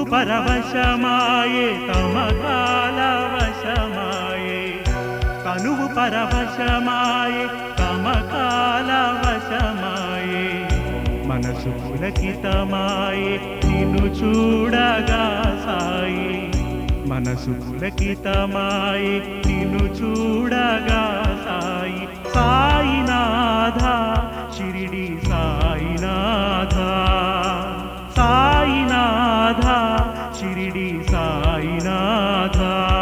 పరవశమాయే తమ కాలవశమాయే తనువు పరవశమాయే తమ కాలవశమాయే మనసు పులకితమాయే నిన్ను చూడగా సాయి మనసు పులకితమాయే నిన్ను చూడగా సాయి సాయినాథ షిరిడి సాయినాథ సాయినాథ షిరిడి సాయినాథ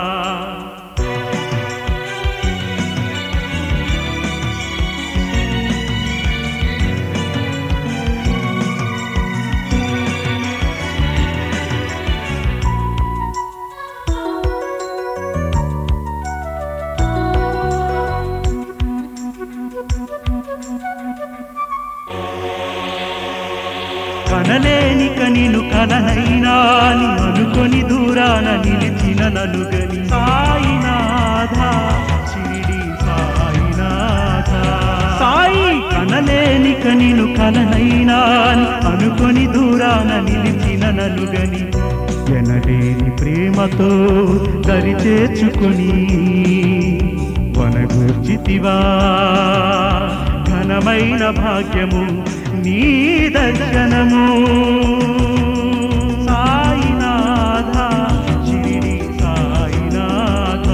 కనలేని కనిను కననైనా అని అనుకొని దూరాన నిలిచిన నలుగని సాయినాథ షిరిడి సాయినాథ సాయి కనలేని కనిను కననైనా అని అనుకొని దూరాన నిలిచిన నలుగని ఎనలేని ప్రేమతో దరి చేర్చుకొని వనగూర్చితివా ఘనమైన భాగ్యము నీ దర్శనము సాయినాథ షిరిడి సాయినాథ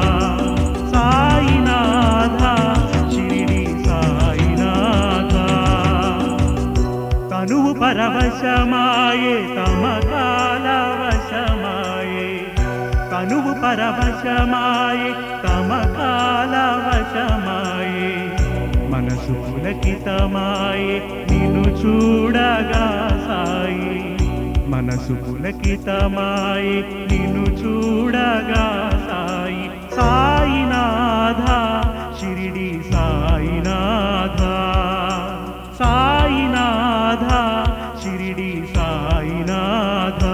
సాయినాథ షిరిడి సాయినాథ తనువు పరవశమాయే తమ కాలవశమాయే తనువు పరవశమాయే తమ కాలవశమాయే మనసు పులకితమాయే నిన్ను చూడగా సాయి మనసు పులకితమాయే నిన్ను చూడగా సాయి సాయినాథ షిరిడి సాయినాథ సాయినాథ షిరిడి సాయినాథ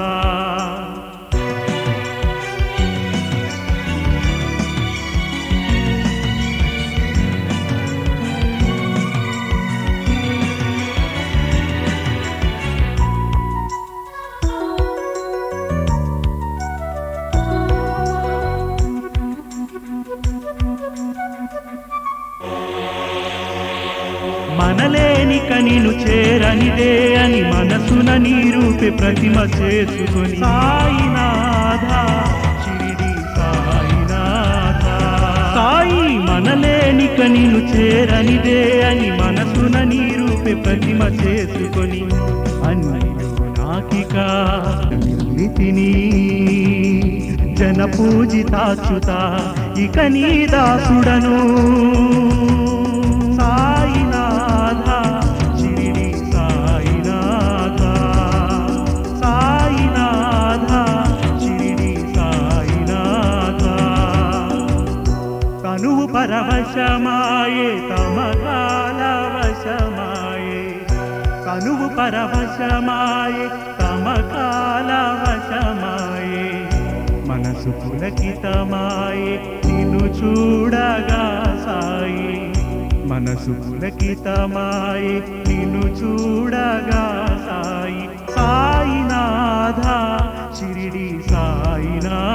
మనలేని కనిను చేరనిదే అని మనసున నీరూపే ప్రతిమ చేసుకొని సాయినాథ షిరిడి సాయినాథ సాయి మనలేని కనిను చేరనిదే అని మనసున నీరూపే ప్రతిమ చేసుకొని అన్నిలో నాకిక నితిని జన పూజితాచ్యుత ఇక నీ దాసుడను సాయినాథ షిరిడి సాయినాథ సాయినాథ షిరిడి సాయినాథ తనువు పరవశమాయే తమ కాలవశమాయే తనువు పరవశమాయే తమ కాలవశమాయే మనసు పులకితమాయే నిన్ను చూడగా సాయి మనసు పులకితమాయే నిన్ను చూడగా సాయి సాయినాథ షిరిడి సాయినాథ